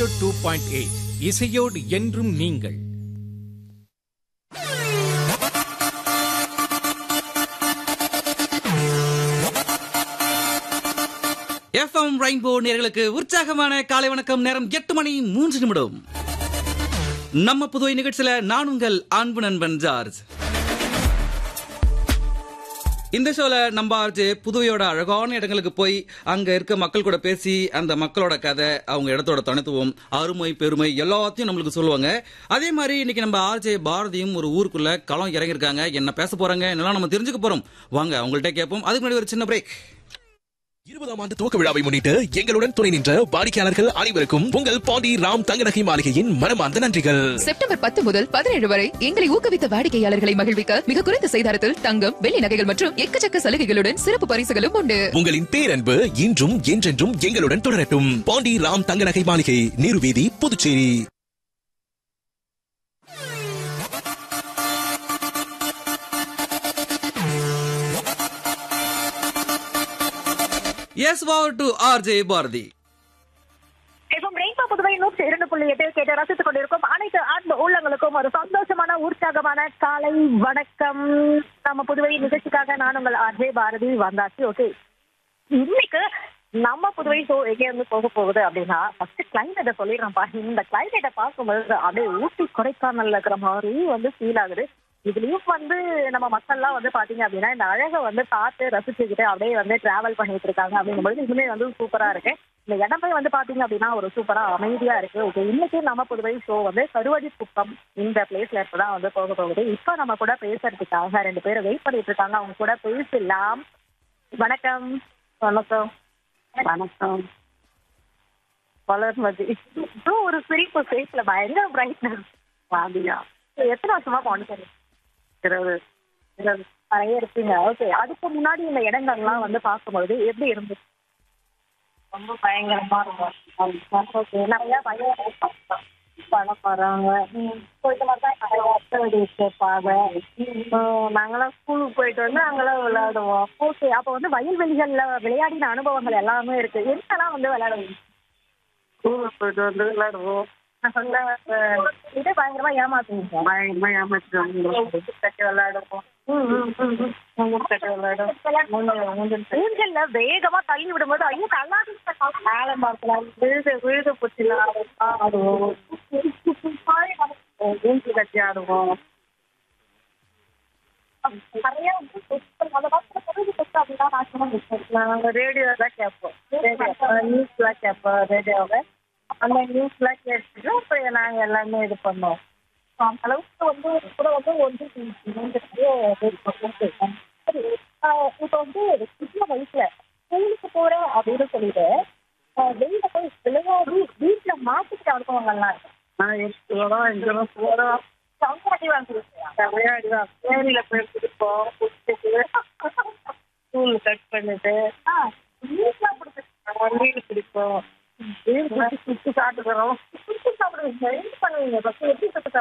zero two point eight இசையோடு என்றும் நீங்கள் எஃப்எம் ரெயின்போ நேர்களுக்கு உற்சாகமான காலை வணக்கம் நேரம் எட்டு மணி மூன்று நிமிடம் நம்ம புதுவை நிகழ்ச்சியில நான் உங்கள் அன்பு நண்பன் ஜார்ஜ் இந்த ஷோல நம்ம ஆர்ஜே புதுவையோட அழகான இடங்களுக்கு போய் அங்க இருக்க மக்கள் கூட பேசி அந்த மக்களோட கதை அவங்க இடத்தோட தனித்துவம் அருமை பெருமை எல்லாத்தையும் நம்மளுக்கு சொல்லுவாங்க அதே மாதிரி இன்னைக்கு நம்ம ஆர்ஜே பாரதியும் ஒரு ஊருக்குள்ள களம் இறங்கியிருக்காங்க என்ன பேச போறாங்க என்னெல்லாம் நம்ம தெரிஞ்சுக்க போறோம் வாங்க அவங்கள்ட்ட கேட்போம் அதுக்கு முன்னாடி ஒரு சின்ன பிரேக் இருபதாம் ஆண்டு துவக்க விழாவை முன்னிட்டு எங்களுடன் துணை நின்ற வாடிக்கையாளர்கள் அனைவருக்கும் உங்கள் பாண்டி ராம் தங்கநகை மாளிகையின் மனமார்ந்த நன்றிகள் செப்டம்பர் பத்து முதல் பதினேழு வரை எங்களை ஊக்குவித்த வாடிக்கையாளர்களை மகிழ்விக்க மிக குறைந்த செய்தாரத்தில் தங்கம் வெள்ளி நகைகள் மற்றும் எக்கச்சக்க சலுகைகளுடன் சிறப்பு பரிசுகளும் உண்டு உங்களின் பேரன்பு இன்றும் என்றென்றும் எங்களுடன் தொடரட்டும் பாண்டி ராம் தங்கநகை மாளிகை நீருவீதி Puducherry yes over to RJ Bharathi இப்போ ரெயின்போ புதுவை நூற்றி இரண்டு புள்ளி எட்டு கேட்டு ரசித்துக் கொண்டிருக்கும் அனைத்து அன்பு உள்ளங்களுக்கும் ஒரு சந்தோஷமான உற்சாகமான காலை வணக்கம் நம்ம புதுவை நிகழ்ச்சிக்காக நான் உங்கள் அஜய் பாரதி வந்தாச்சு ஓகே இன்னைக்கு நம்ம புதுவை ஷோ எங்கே இருந்து போக போகுது அப்படின்னா ஃபர்ஸ்ட் கிளைமேட்டை சொல்லிடுறேன்ப்பா இந்த கிளைமேட்டை பார்க்கும்போது அப்படியே ஊட்டி கொடைக்கானல்ல இருக்கிற மாதிரி வந்து ஃபீல் ஆகுது இதுலயும் வந்து நம்ம மக்கள்லாம் வந்து பாத்தீங்க அப்படின்னா இந்த அழகை வந்து பார்த்து ரசிச்சுக்கிட்டு அப்படியே வந்து டிராவல் பண்ணிட்டு இருக்காங்க அப்படிங்கும்போது இதுவுமே வந்து சூப்பரா இருக்கு இந்த இடமே வந்து பாத்தீங்க அப்படின்னா ஒரு சூப்பரா அமைதியா இருக்கு ஓகே இன்னைக்கு நம்ம புதுவை ஷோ வந்து கருவடி குப்பம் இந்த பிளேஸ்ல இருப்பதான் வந்து போக போகுது இப்ப நம்ம கூட பேசுறதுக்காக ரெண்டு பேரும் வெயிட் பண்ணிட்டு இருக்காங்க அவங்க கூட பேசலாம் வணக்கம் வணக்கம் வணக்கம் வளர்மதி இப்போ ஒரு சிரிப்பு ஃபேஸ்ல பயங்கர பிரைட்னஸ் வாதியா எத்தனை வருஷமா பாண்டிச்சேரி இருபது இருபது நிறைய இருப்பீங்க ஓகே அதுக்கு முன்னாடி இந்த இடங்கள்லாம் வந்து பார்க்கும்போது எப்படி இருந்துச்சு ரொம்ப பயங்கரமா இருக்கும் ஓகே நிறைய பயம் பணம் வராங்க போயிட்டு பார்த்தா நிறைய அட்டவடி கேட்பாங்க உம், நாங்கெல்லாம் ஸ்கூலுக்கு போயிட்டு வந்து அங்கெல்லாம் விளையாடுவோம் ஓகே அப்போ வந்து வயல்வெளிகள்ல விளையாடின அனுபவங்கள் எல்லாமே இருக்கு என்னெல்லாம் வந்து விளையாடுவீங்க ஸ்கூலுக்கு போயிட்டு வந்து விளையாடுவோம் இதே பயங்கரமா ஏமாத்துவீங்க பயங்கரமா ஏமாத்துவாங்க கட்டி விளையாடுவோம் கட்டி விளையாடும் ஊஞ்சல்ல வேகமா தள்ளி விடும்போது ஐயோ கல்லாடி மேல பார்க்கலாம் விழுது விழுது புச்சில ஆடுவோம் ஊஞ்சல் கட்டி ஆடுவோம் நிறைய வந்து அந்த காலத்துல பொழுது புத்தகம் அப்படின்னா நாசமா நாங்க ரேடியோ தான் கேட்போம் நியூஸ்லாம் கேட்போம் ரேடியோவை அந்த நியூஸ்லாம் கேட்டுட்டு அப்புறம் நாங்க எல்லாமே இது பண்ணுவோம் அந்த அளவுக்கு வந்து கூட வந்து ஒன்று சரி ஆஹ் இப்போ வந்து சின்ன வயசுல ஸ்கூலுக்கு போறேன் அப்படின்னு சொல்லிட்டு ஆஹ் வெளியில போய் விளையாடி வீட்டுல மாத்திக்கிட்ட அனுபவங்கள்லாம் இருக்கு நான் எங்கெல்லாம் எங்கெல்லாம் போறோம் சங்கராட்டி வாங்கிருக்கேன் விளையாடுவேன் தேனியில போய் குடிப்போம் குடிச்சிட்டு ஸ்கூல் கட் பண்ணிட்டு வீட்டுலாம் பிடிச்சிருக்கோம் வீடு பிடிப்போம் வீடு பிடிச்சி சுற்றி சாப்பிடுறோம் சுற்றி சாப்பிடுவீங்க என்ன பண்ணுவீங்க ஃபஸ்ட்டு எப்படி சுற்றி